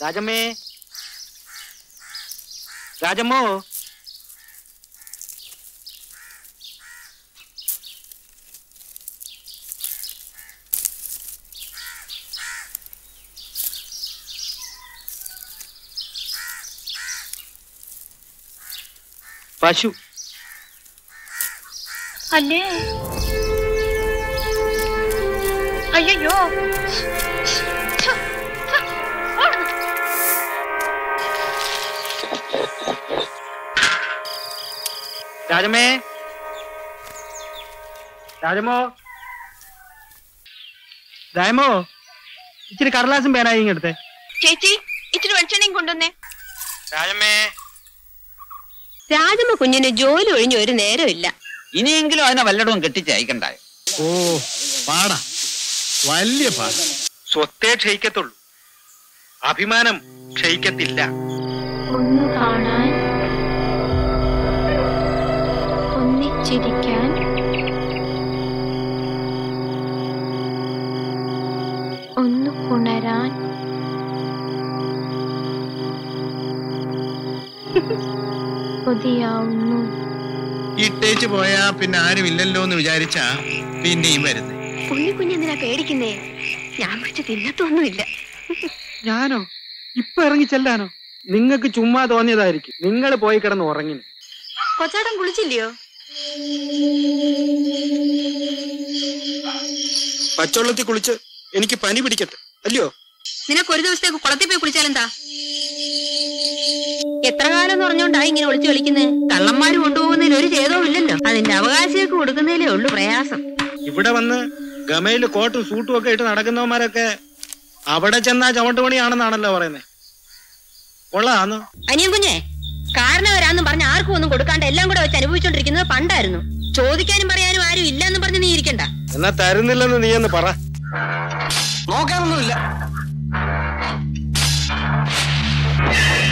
രാജമ്മേ രാജമ്മോ പശു അല്ലേ അയ്യോ രാജമ്മേ രാജമ്മോ രാജമ്മോ ഇച്ചിരി കടലാസും പേനായി ഇങ്ങടുത്തെ ചേച്ചി ഇച്ചിരി വെളിച്ചെണ്ണയും കൊണ്ടുവന്നേ രാജമ്മേ രാജമ്മ കുഞ്ഞിന് ജോലി ഒഴിഞ്ഞ ഒരു നേരമില്ല ഇനിയെങ്കിലും അതിനെ വല്ലയിടവും കെട്ടിച്ച് അയക്കണ്ടായോ ഓ പാടാ വലിയ പാട സ്വത്തേ ക്ഷയിക്കത്തുള്ളൂ അഭിമാനം ക്ഷയിക്കത്തില്ല ഒന്ന് കാണാൻ ഒന്നിച്ചിരിക്കാൻ ഒന്ന് പുണരാൻ കൊതിയാവുന്നു ഇട്ടേച്ച് പോയാ പിന്നെ ആരും ഇല്ലല്ലോ എന്ന് വിചാരിച്ചാ പിന്നെയും വരുന്നത് ഉണ്ണി കുഞ്ഞെന്തിനാ പേടിക്കുന്നേ ഞാൻ പിടിച്ച് തിന്നത്തൊന്നുമില്ല ഞാനോ ഇപ്പൊ ഇറങ്ങി ചെല്ലാനോ നിങ്ങൾക്ക് ചുമ്മാ തോന്നിയതായിരിക്കും നിങ്ങൾ പോയി കിടന്ന് ഉറങ്ങി കൊച്ചാട്ടൻ കുളിച്ചില്ലയോ പച്ചവെള്ളത്തിൽ കുളിച്ച് എനിക്ക് പനി പിടിക്കട്ടെ അല്ലയോ നിനക്ക് ഒരു ദിവസത്തേക്ക് കുളത്തിൽ പോയി കുളിച്ചാലെന്താ എത്ര കാലം എന്ന് പറഞ്ഞോണ്ടാ ഇങ്ങനെ ഒളിച്ചു കളിക്കുന്നത് കള്ളന്മാര് കൊണ്ടുപോകുന്നതിൽ ഒരു ഛേദവും ഇല്ലല്ലോ അതിന്റെ അവകാശികൾക്ക് കൊടുക്കുന്നതിലേ ഉള്ളൂ പ്രയാസം ഇവിടെ വന്ന് ഗമയില് കോട്ടും സൂട്ടും ഒക്കെ ഇട്ട് നടക്കുന്നവന്മാരൊക്കെ അവിടെ ചെന്നാ ചവിട്ടുപണിയാണെന്നാണല്ലോ പറയുന്നത് കൊള്ളാന്നോ അനിയൻ കുഞ്ഞെ കാരണവരാന്നും പറഞ്ഞ് ആർക്കും ഒന്നും കൊടുക്കാണ്ട് എല്ലാം കൂടെ വെച്ച് അനുഭവിച്ചോണ്ടിരിക്കുന്നത് പണ്ടായിരുന്നു ചോദിക്കാനും പറയാനും ആരും ഇല്ലെന്ന് പറഞ്ഞ് നീ ഇരിക്കണ്ട എന്നാ തരുന്നില്ലെന്ന് നീ എന്ന് പറ നോക്കാനൊന്നുമില്ല